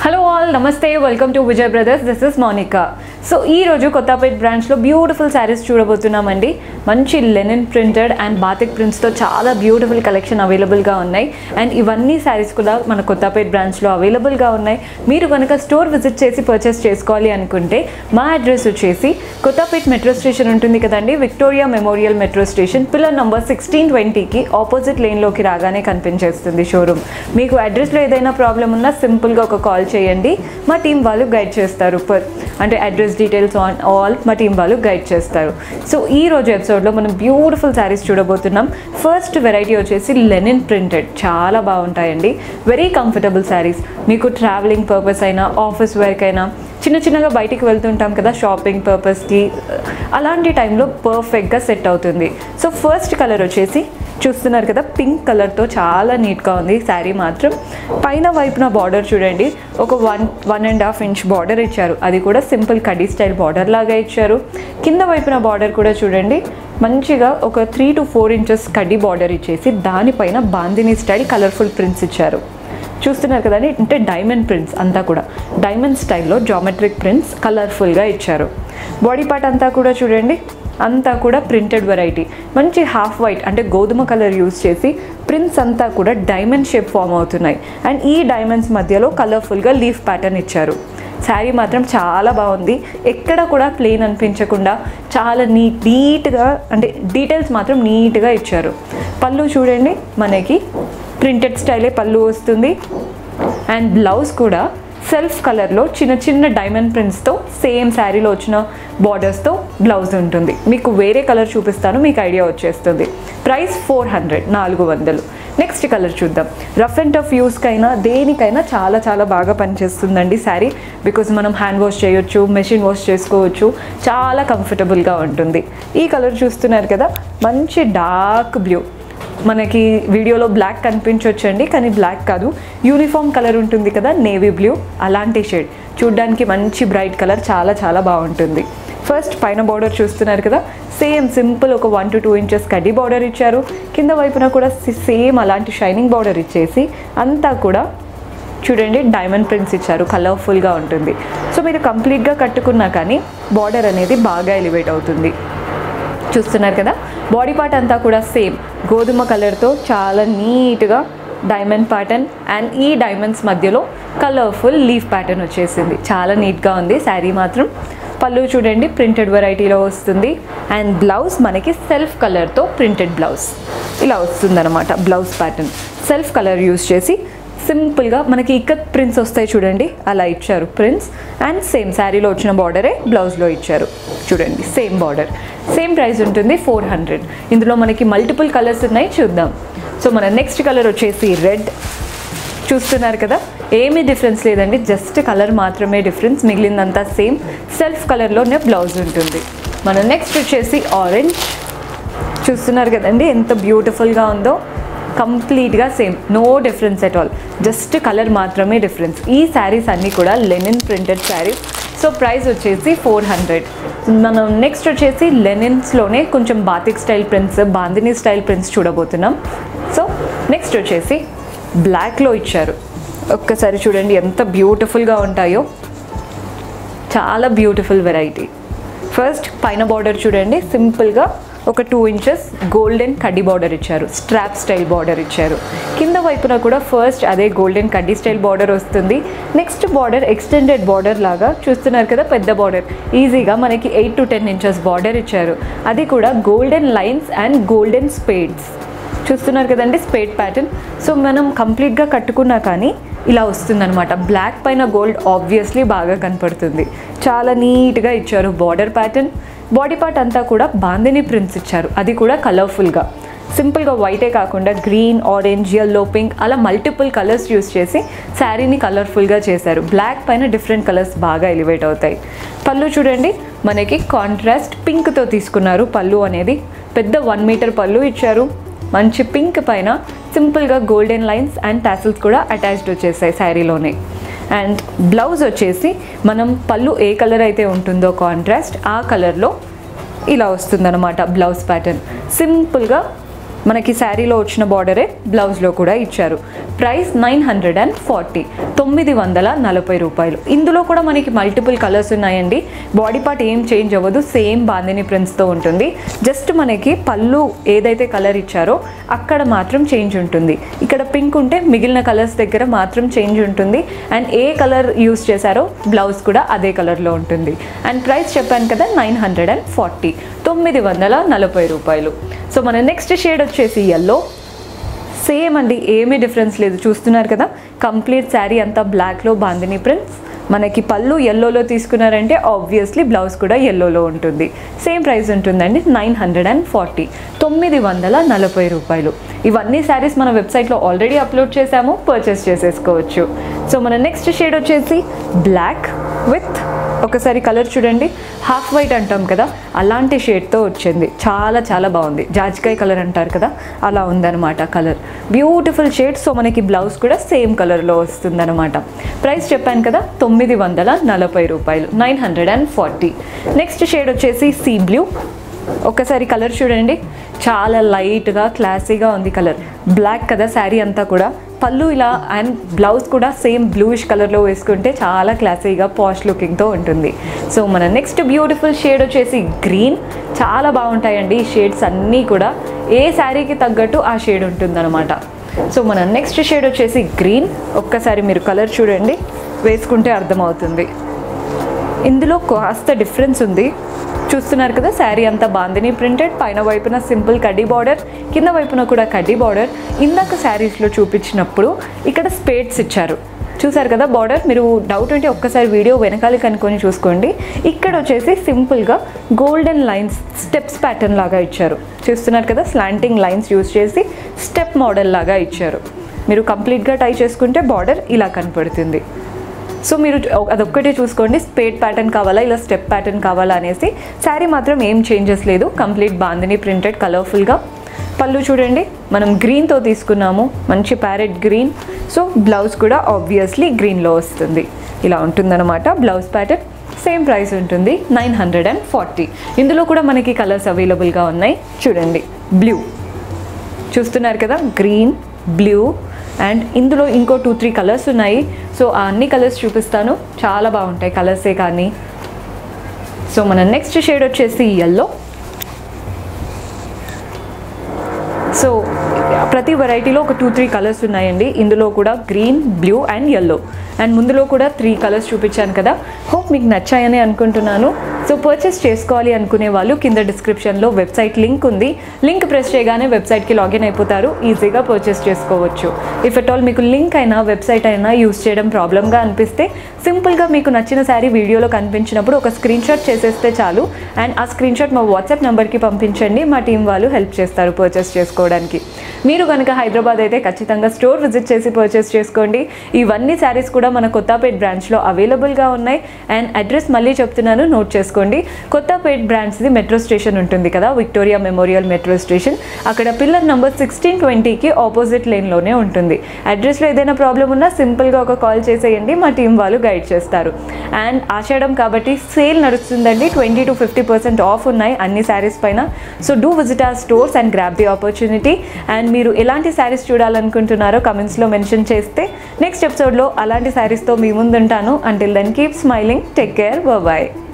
hello all నమస్తే welcome to Vijay brothers this is Monika so ఈ రోజు కొత్తపేట్ బ్రాంచ్లో బ్యూటిఫుల్ శారీస్ చూడబోతున్నామండి మంచి లెనిన్ ప్రింటెడ్ అండ్ బాతిక్ ప్రింట్స్తో చాలా బ్యూటిఫుల్ కలెక్షన్ అవైలబుల్గా ఉన్నాయి అండ్ ఇవన్నీ శారీస్ కూడా మన కొత్తపేట్ బ్రాంచ్లో అవైలబుల్గా ఉన్నాయి మీరు కనుక స్టోర్ విజిట్ చేసి పర్చేస్ చేసుకోవాలి అనుకుంటే మా అడ్రస్ వచ్చేసి కొత్తపేట్ మెట్రో స్టేషన్ ఉంటుంది కదండి Victoria Memorial metro station pillar number sixteen ట్వంటీకి ఆపోజిట్ లేన్లోకి రాగానే కనిపించేస్తుంది షోరూమ్ మీకు అడ్రస్లో ఏదైనా ప్రాబ్లం ఉన్నా సింపుల్గా ఒక కాల్ చేయండి మా టీం వాళ్ళు గైడ్ చేస్తారు పర్ అంటే అడ్రస్ డీటెయిల్స్ ఆన్ ఆల్ మా టీం వాళ్ళు గైడ్ చేస్తారు సో ఈ రోజు ఎపిసోడ్లో మనం బ్యూటిఫుల్ శారీస్ చూడబోతున్నాం ఫస్ట్ వెరైటీ వచ్చేసి లెనిన్ ప్రింటెడ్ చాలా బాగుంటాయండి వెరీ కంఫర్టబుల్ శారీస్ మీకు ట్రావెలింగ్ పర్పస్ అయినా ఆఫీస్ వర్క్ అయినా చిన్న చిన్నగా బయటికి వెళ్తుంటాం కదా షాపింగ్ పర్పస్కి అలాంటి టైంలో పర్ఫెక్ట్గా సెట్ అవుతుంది సో ఫస్ట్ కలర్ వచ్చేసి చూస్తున్నారు కదా పింక్ కలర్తో చాలా నీట్గా ఉంది శారీ మాత్రం పైన వైపున బార్డర్ చూడండి ఒక one one and half inch border ఇచ్చారు అది కూడా సింపుల్ కడీ స్టైల్ బార్డర్ లాగా ఇచ్చారు కింద వైపున బార్డర్ కూడా చూడండి మంచిగా ఒక త్రీ టు ఫోర్ ఇంచెస్ కడ్డీ బార్డర్ ఇచ్చేసి దానిపైన బాందిని స్టైల్ కలర్ఫుల్ ప్రింట్స్ ఇచ్చారు చూస్తున్నారు కదండి అంటే డైమండ్ ప్రింట్స్ అంతా కూడా డైమండ్ స్టైల్లో జామెట్రిక్ ప్రింట్స్ కలర్ఫుల్గా ఇచ్చారు బాడీ పార్ట్ అంతా కూడా చూడండి అంతా కూడా ప్రింటెడ్ వెరైటీ మంచి హాఫ్ వైట్ అంటే గోధుమ కలర్ యూస్ చేసి ప్రింట్స్ అంతా కూడా డైమండ్ షేప్ ఫామ్ అవుతున్నాయి అండ్ ఈ డైమండ్స్ మధ్యలో కలర్ఫుల్గా లీఫ్ ప్యాటర్న్ ఇచ్చారు శారీ మాత్రం చాలా బాగుంది ఎక్కడ కూడా ప్లెయిన్ అనిపించకుండా చాలా నీట్ నీట్గా అంటే డీటెయిల్స్ మాత్రం నీట్గా ఇచ్చారు పళ్ళు చూడండి మనకి ప్రింటెడ్ స్టైలే పళ్ళు వస్తుంది అండ్ బ్లౌజ్ కూడా సెల్ఫ్ కలర్లో చిన్న చిన్న డైమండ్ ప్రింట్స్తో సేమ్ శారీలో వచ్చిన బార్డర్స్తో బ్లౌజ్ ఉంటుంది మీకు వేరే కలర్ చూపిస్తాను మీకు ఐడియా వచ్చేస్తుంది ప్రైస్ ఫోర్ హండ్రెడ్ నాలుగు వందలు నెక్స్ట్ కలర్ చూద్దాం రఫ్ అండ్ టఫ్ యూస్కైనా దేనికైనా చాలా చాలా బాగా పనిచేస్తుందండి శారీ బికాజ్ మనం హ్యాండ్ వాష్ చేయొచ్చు మెషిన్ వాష్ చేసుకోవచ్చు చాలా కంఫర్టబుల్గా ఉంటుంది ఈ కలర్ చూస్తున్నారు కదా మంచి డార్క్ బ్లూ మనకి వీడియోలో బ్లాక్ కనిపించవచ్చండి కానీ బ్లాక్ కాదు యూనిఫామ్ కలర్ ఉంటుంది కదా నేవీ బ్లూ అలాంటి షేడ్ చూడ్డానికి మంచి బ్రైట్ కలర్ చాలా చాలా బాగుంటుంది ఫస్ట్ పైన బార్డర్ చూస్తున్నారు కదా సేమ్ సింపుల్ ఒక వన్ టు టూ ఇంచెస్ కడ్డీ బార్డర్ ఇచ్చారు కింద వైపున కూడా సేమ్ అలాంటి షైనింగ్ బార్డర్ ఇచ్చేసి అంతా కూడా చూడండి డైమండ్ ప్రింట్స్ ఇచ్చారు కలర్ఫుల్గా ఉంటుంది సో మీరు కంప్లీట్గా కట్టుకున్నా కానీ బార్డర్ అనేది బాగా ఎలివేట్ అవుతుంది చూస్తున్నారు కదా బాడీ పార్ట్ అంతా కూడా సేమ్ గోధుమ కలర్తో చాలా నీట్గా డైమండ్ ప్యాటర్న్ అండ్ ఈ డైమండ్స్ మధ్యలో కలర్ఫుల్ లీఫ్ ప్యాటర్న్ వచ్చేసింది చాలా నీట్గా ఉంది శారీ మాత్రం పళ్ళు చూడండి ప్రింటెడ్ వెరైటీలో వస్తుంది అండ్ బ్లౌజ్ మనకి సెల్ఫ్ కలర్తో ప్రింటెడ్ బ్లౌజ్ ఇలా వస్తుందన్నమాట blouse pattern self colour use చేసి సింపుల్గా మనకి ఇక్కత్ ప్రింట్స్ వస్తాయి చూడండి అలా ఇచ్చారు ప్రింట్స్ అండ్ సేమ్ శారీలో వచ్చిన బార్డరే బ్లౌజ్లో ఇచ్చారు చూడండి సేమ్ బార్డర్ సేమ్ ప్రైస్ ఉంటుంది ఫోర్ హండ్రెడ్ ఇందులో మనకి మల్టిపుల్ కలర్స్ ఉన్నాయి చూద్దాం సో మన నెక్స్ట్ కలర్ వచ్చేసి రెడ్ చూస్తున్నారు కదా ఏమీ డిఫరెన్స్ లేదండి జస్ట్ కలర్ మాత్రమే డిఫరెన్స్ మిగిలిందంతా సేమ్ సెల్ఫ్ కలర్లోనే బ్లౌజ్ ఉంటుంది మన నెక్స్ట్ వచ్చేసి ఆరెంజ్ చూస్తున్నారు కదండి ఎంత బ్యూటిఫుల్గా ఉందో కంప్లీట్గా same no difference at all just colour మాత్రమే డిఫరెన్స్ ఈ శారీస్ అన్నీ కూడా linen printed saris so price వచ్చేసి ఫోర్ హండ్రెడ్ మనం నెక్స్ట్ వచ్చేసి లెనిన్స్లోనే కొంచెం batik style prints bandhani style prints చూడబోతున్నాం సో నెక్స్ట్ వచ్చేసి బ్లాక్లో ఇచ్చారు ఒక్కసారి చూడండి ఎంత బ్యూటిఫుల్గా ఉంటాయో చాలా బ్యూటిఫుల్ వెరైటీ ఫస్ట్ పైన బార్డర్ చూడండి సింపుల్గా ఒక టూ ఇంచెస్ గోల్డెన్ కడ్డీ బార్డర్ ఇచ్చారు స్ట్రాప్ స్టైల్ బార్డర్ ఇచ్చారు కింద వైపున కూడా ఫస్ట్ అదే గోల్డెన్ కడ్డీ స్టైల్ బార్డర్ వస్తుంది నెక్స్ట్ బార్డర్ ఎక్స్టెండెడ్ బార్డర్ లాగా చూస్తున్నారు కదా పెద్ద బార్డర్ ఈజీగా మనకి eight to ten inches border ఇచ్చారు అది కూడా golden lines and golden spades చూస్తున్నారు కదండి స్పేడ్ ప్యాటర్న్ సో మనం కంప్లీట్గా కట్టుకున్నా కానీ ఇలా వస్తుందన్నమాట బ్లాక్ పైన గోల్డ్ ఆబ్వియస్లీ బాగా కనపడుతుంది చాలా నీట్గా ఇచ్చారు బార్డర్ ప్యాటర్న్ బాడీ పార్ట్ అంతా కూడా బాందిని ప్రింట్స్ ఇచ్చారు అది కూడా కలర్ఫుల్గా సింపుల్గా వైటే కాకుండా గ్రీన్ ఆరెంజ్ ఎల్లో పింక్ అలా మల్టిపుల్ కలర్స్ యూస్ చేసి శారీని కలర్ఫుల్గా చేశారు బ్లాక్ పైన డిఫరెంట్ కలర్స్ బాగా ఎలివేట్ అవుతాయి పళ్ళు చూడండి మనకి కాంట్రాస్ట్ పింక్తో తీసుకున్నారు పళ్ళు అనేది పెద్ద వన్ మీటర్ పళ్ళు ఇచ్చారు మంచి పింక్ పైన సింపుల్గా గోల్డెన్ లైన్స్ అండ్ టాసిల్స్ కూడా అటాచ్డ్ వచ్చేసాయి శారీలోనే అండ్ బ్లౌజ్ వచ్చేసి మనం పళ్ళు ఏ కలర్ అయితే ఉంటుందో కాంట్రాస్ట్ ఆ కలర్లో ఇలా వస్తుందన్నమాట బ్లౌజ్ ప్యాటర్న్ సింపుల్గా మనకి శారీలో వచ్చిన బార్డరే బ్లౌజ్లో కూడా ఇచ్చారు price nine hundred and forty తొమ్మిది వందల నలభై రూపాయలు ఇందులో కూడా మనకి మల్టిపుల్ కలర్స్ ఉన్నాయండి బాడీ పార్ట్ ఏం చేంజ్ అవ్వదు సేమ్ బాందిని ప్రింట్స్తో ఉంటుంది జస్ట్ మనకి పళ్ళు ఏదైతే కలర్ ఇచ్చారో అక్కడ మాత్రం చేంజ్ ఉంటుంది ఇక్కడ పింక్ ఉంటే మిగిలిన కలర్స్ దగ్గర మాత్రం చేంజ్ ఉంటుంది అండ్ ఏ కలర్ యూస్ చేశారో బ్లౌజ్ కూడా అదే కలర్లో ఉంటుంది అండ్ ప్రైస్ చెప్పాను కదా నైన్ హండ్రెడ్ అండ్ ఫార్టీ తొమ్మిది వందల నలభై రూపాయలు సో మన నెక్స్ట్ షేడ్ వచ్చేసి ఎల్లో సేమ్ అండి ఏమీ డిఫరెన్స్ లేదు చూస్తున్నారు కదా కంప్లీట్ శారీ అంతా బ్లాక్లో బాందిని ప్రింట్స్ మనకి పళ్ళు ఎల్లోలో తీసుకున్నారంటే ఆబ్వియస్లీ బ్లౌజ్ కూడా ఎల్లోలో ఉంటుంది సేమ్ ప్రైస్ ఉంటుందండి నైన్ హండ్రెడ్ అండ్ ఫార్టీ తొమ్మిది వందల నలభై రూపాయలు ఇవన్నీ శారీస్ మన వెబ్సైట్లో ఆల్రెడీ అప్లోడ్ చేసాము పర్చేస్ చేసేసుకోవచ్చు సో మన నెక్స్ట్ షేడ్ వచ్చేసి బ్లాక్ విత్ ఒకసారి కలర్ చూడండి హాఫ్ వైట్ అంటాం కదా అలాంటి షేడ్తో వచ్చింది చాలా చాలా బాగుంది జాజికాయ కలర్ అంటారు కదా అలా ఉందన్నమాట కలర్ బ్యూటిఫుల్ షేడ్ సో మనకి బ్లౌజ్ కూడా సేమ్ కలర్లో వస్తుందన్నమాట ప్రైస్ చెప్పాను కదా తొమ్మిది వందల నలభై రూపాయలు nine hundred and forty next shade వచ్చేసి సీ బ్లూ ఒక్కసారి కలర్ చూడండి చాలా లైట్గా క్లాసీగా ఉంది కలర్ బ్లాక్ కదా శారీ అంతా కూడా పళ్ళు ఇలా అండ్ బ్లౌజ్ కూడా సేమ్ బ్లూయిష్ కలర్లో వేసుకుంటే చాలా క్లాసీగా పాష్ లుకింగ్తో ఉంటుంది సో మన నెక్స్ట్ బ్యూటిఫుల్ షేడ్ వచ్చేసి గ్రీన్ చాలా బాగుంటాయండి ఈ షేడ్స్ అన్నీ కూడా ఏ శారీకి తగ్గట్టు ఆ షేడ్ ఉంటుందన్నమాట సో మన నెక్స్ట్ షేడ్ వచ్చేసి గ్రీన్ ఒక్కసారి మీరు కలర్ చూడండి వేసుకుంటే అర్థమవుతుంది ఇందులో కాస్త డిఫరెన్స్ ఉంది చూస్తున్నారు కదా శారీ అంతా బాందిని ప్రింటెడ్ పైన వైపున సింపుల్ కడ్డీ బార్డర్ కింద వైపున కూడా కడ్డీ బార్డర్ ఇందాక శారీస్లో చూపించినప్పుడు ఇక్కడ స్పేడ్స్ ఇచ్చారు చూసారు కదా బార్డర్ మీరు డౌట్ ఉంటే ఒక్కసారి వీడియో వెనకాల కనుక్కొని చూసుకోండి ఇక్కడ వచ్చేసి సింపుల్గా గోల్డెన్ లైన్స్ స్టెప్స్ ప్యాటర్న్ లాగా ఇచ్చారు చూస్తున్నారు కదా స్లాంటింగ్ లైన్స్ యూస్ చేసి స్టెప్ మోడల్ లాగా ఇచ్చారు మీరు కంప్లీట్గా టై చేసుకుంటే బార్డర్ ఇలా కనపడుతుంది సో మీరు అదొక్కటే చూసుకోండి స్పేడ్ ప్యాటర్న్ కావాలా ఇలా స్టెప్ ప్యాటర్న్ కావాలా అనేసి శారీ మాత్రం ఏం చేంజెస్ లేదు కంప్లీట్ బాందిని ప్రింటెడ్ కలర్ఫుల్గా పళ్ళు చూడండి మనం గ్రీన్తో తీసుకున్నాము మంచి ప్యారెట్ గ్రీన్ సో బ్లౌజ్ కూడా ఆబ్వియస్లీ గ్రీన్లో వస్తుంది ఇలా ఉంటుందన్నమాట బ్లౌజ్ ప్యాటర్న్ సేమ్ ప్రైస్ ఉంటుంది నైన్ హండ్రెడ్ అండ్ ఫార్టీ ఇందులో కూడా మనకి కలర్స్ అవైలబుల్గా ఉన్నాయి చూడండి బ్లూ చూస్తున్నారు కదా గ్రీన్ బ్లూ అండ్ ఇందులో ఇంకో టూ త్రీ కలర్స్ ఉన్నాయి సో ఆ అన్ని కలర్స్ చూపిస్తాను చాలా బాగుంటాయి కలర్సే కానీ సో మన నెక్స్ట్ షేడ్ వచ్చేసి ఎల్లో సో ప్రతి వెరైటీలో ఒక టూ త్రీ కలర్స్ ఉన్నాయండి ఇందులో కూడా green blue and yellow and ముందులో కూడా త్రీ కలర్స్ చూపించాను కదా హోప్ మీకు నచ్చాయని అనుకుంటున్నాను సో పర్చేస్ చేసుకోవాలి అనుకునే వాళ్ళు కింద డిస్క్రిప్షన్లో వెబ్సైట్ లింక్ ఉంది లింక్ ప్రెస్ చేయగానే వెబ్సైట్కి లాగిన్ అయిపోతారు ఈజీగా పర్చేస్ చేసుకోవచ్చు ఇఫ్ ఎట్ ఆల్ మీకు లింక్ అయినా వెబ్సైట్ అయినా యూస్ చేయడం ప్రాబ్లమ్గా అనిపిస్తే సింపుల్గా మీకు నచ్చిన శారీ వీడియోలో కనిపించినప్పుడు ఒక స్క్రీన్ షాట్ చేసేస్తే చాలు అండ్ ఆ స్క్రీన్ షాట్ మా వాట్సాప్ నెంబర్కి పంపించండి మా టీం వాళ్ళు హెల్ప్ చేస్తారు పర్చేస్ చేసుకోవడానికి మీరు కనుక హైదరాబాద్ అయితే ఖచ్చితంగా స్టోర్ విజిట్ చేసి పర్చేస్ చేసుకోండి ఇవన్నీ శారీస్ కూడా మన కొత్తపేట్ బ్రాంచ్లో అవైలబుల్గా ఉన్నాయి అండ్ అడ్రస్ మళ్ళీ చెప్తున్నాను నోట్ చేసుకోండి కొత్తపేట్ బ్రాంచ్ది మెట్రో స్టేషన్ ఉంటుంది కదా విక్టోరియా మెమోరియల్ మెట్రో స్టేషన్ అక్కడ పిల్లర్ నెంబర్ సిక్స్టీన్ ట్వంటీకి ఆపోజిట్ లేన్లోనే ఉంటుంది అడ్రస్లో ఏదైనా ప్రాబ్లం ఉన్నా సింపుల్గా ఒక కాల్ చేసేయండి మా టీం వాళ్ళు గైడ్ చేస్తారు అండ్ ఆషాఢం కాబట్టి సేల్ నడుస్తుందండి twenty to fifty percent off ఉన్నాయి అన్ని శారీస్ పైన so do visit our stores and grab the opportunity and మీరు ఎలాంటి శారీస్ చూడాలనుకుంటున్నారో కమెంట్స్లో మెన్షన్ చేస్తే నెక్స్ట్ ఎపిసోడ్లో అలాంటి శారీస్తో మీ ముందుంటాను until then keep smiling take care bye